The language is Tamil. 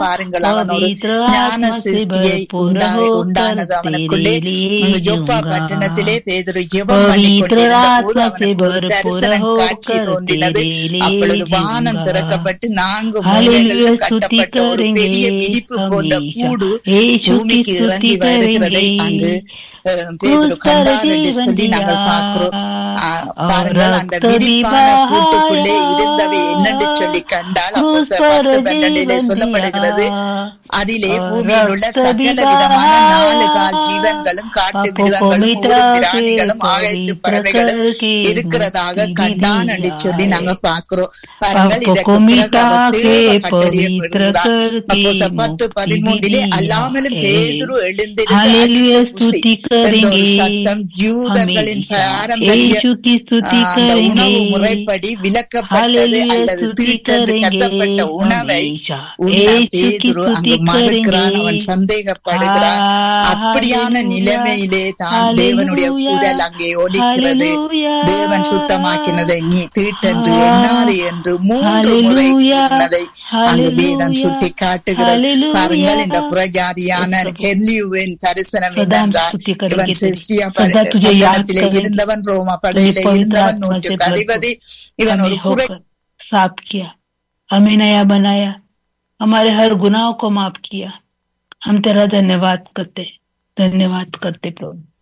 பாருங்கள் அவன் ஒரு पवित्र ஞான आत्मा से சிருஷ்டியை भरपूर உண்டா- होकर உண்டானது அவனுக்குள்ளே तेरे लिए அங்கு யோப்பா जूंगा பட்டணத்திலே பேதுரு ஜெபம் பண்ணி पवित्र கொண்டிருந்த போது आत्मा से அவனுக்கு ஒரு भरपूर தரிசனம் காட்சி होकर தோன்றினது तेरे लिए அப்பொழுது வானம் जूंगा திறக்கப்பட்டு நான்கு हालेलुया மூலைகளில் स्तुति கட்டப்பட்ட ஒரு करेंगे பெரிய விரிப்பு போன்ற हमेशा கூடு यीशु की பூமிக்கு स्तुति இறங்கி வருகிறதை அங்கு करेंगे அஹ், பேதுரு क्रूस पर கண்டார் என்று जीवन சொல்லி நாங்கள் दिया பார்க்கிறோம் ஆஹ், और பாருங்கள் அந்த रक्त भी விரிப்பான கூட்டுக்குள்ளே இருந்தவை बहाया என்னென்று சொல்லி கண்டால் क्रूस அப்போஸ்தலர் पर பத்து பன்னெண்டிலே जीवन சொல்லப்படுகிறது दिया அதிலே और பூமியில் உள்ள रक्त भी சகல விதமான நாலு கால் बहाया ஜீவன்களும் காட்டு पापों को மிருகங்களும் मिटा ஊரும் के பிராணிகளும் ஆகாயத்து पवित्र பறவைகளும் करके இருக்கிறதாக मुक्ति கண்டான் என்று दिया சொல்லி है நாங்க பார்க்கிறோம் பாருங்கள் पापों இதற்கு को பிறகு मिटा அவர் के தேவ पवित्र கட்டளையிடுகிறார் करके அப்போஸ்தலர் பத்து मुक्ति भी பதிமூன்றிலே दिया அல்லாமலும் है பேதுரு எழுந்திருந்து हालेलुया அடித்து புசி स्तुति என்ற ஒரு करेंगे சத்தம் யூதர்களின் हमेशा பாரம்பரிய यीशु की स्तुति ஆஹ், அந்த உணவு करेंगे முறைப்படி விலக்கப்பட்டது हालेलुया அல்லது स्तुति தீட்டென்று करेंगे கட்டப்பட்ட உணவை हमेशा உண்ண यीशु की பேதுரு स्तुति அங்கு மறுக்கிறான் அவன் करेंगे சந்தேகப்படுகிறான் அப்படியான हालेलुया நிலைமையிலே தான் தேவனுடைய हालेलुया குரல் அங்கே ஒலிக்கிறது हालेलुया தேவன் சுத்தமாக்கினதை நீ தீட்டென்று எண்ணாது என்று மூன்று முறை हालेलुया கூறினதை அங்கு வேதம் हालेलुया சுட்டி காட்டுகிறது हालेलुया பாருங்கள் இந்த புறஜாதியான Yes, Prabhu. ஹெர்லியுவின் தரிசனம் सदा हम என்னென்றால் स्तुति இவன் करेंगे तेरी சிஸ்டியா सदा तुझे याद பட்டணத்திலே करेंगे இருந்தவன் ரோமா तुझे படையிலே पवित्र இருந்தவன் आत्मा से நூற்றுக்கு भरपूर அதிபதி இவன் ஒரு हमें புற होकर साफ किया हमें नया बनाया हमारे हर गुनाहों को माफ किया हम तेरा धन्यवाद करते धन्यवाद करते प्रभु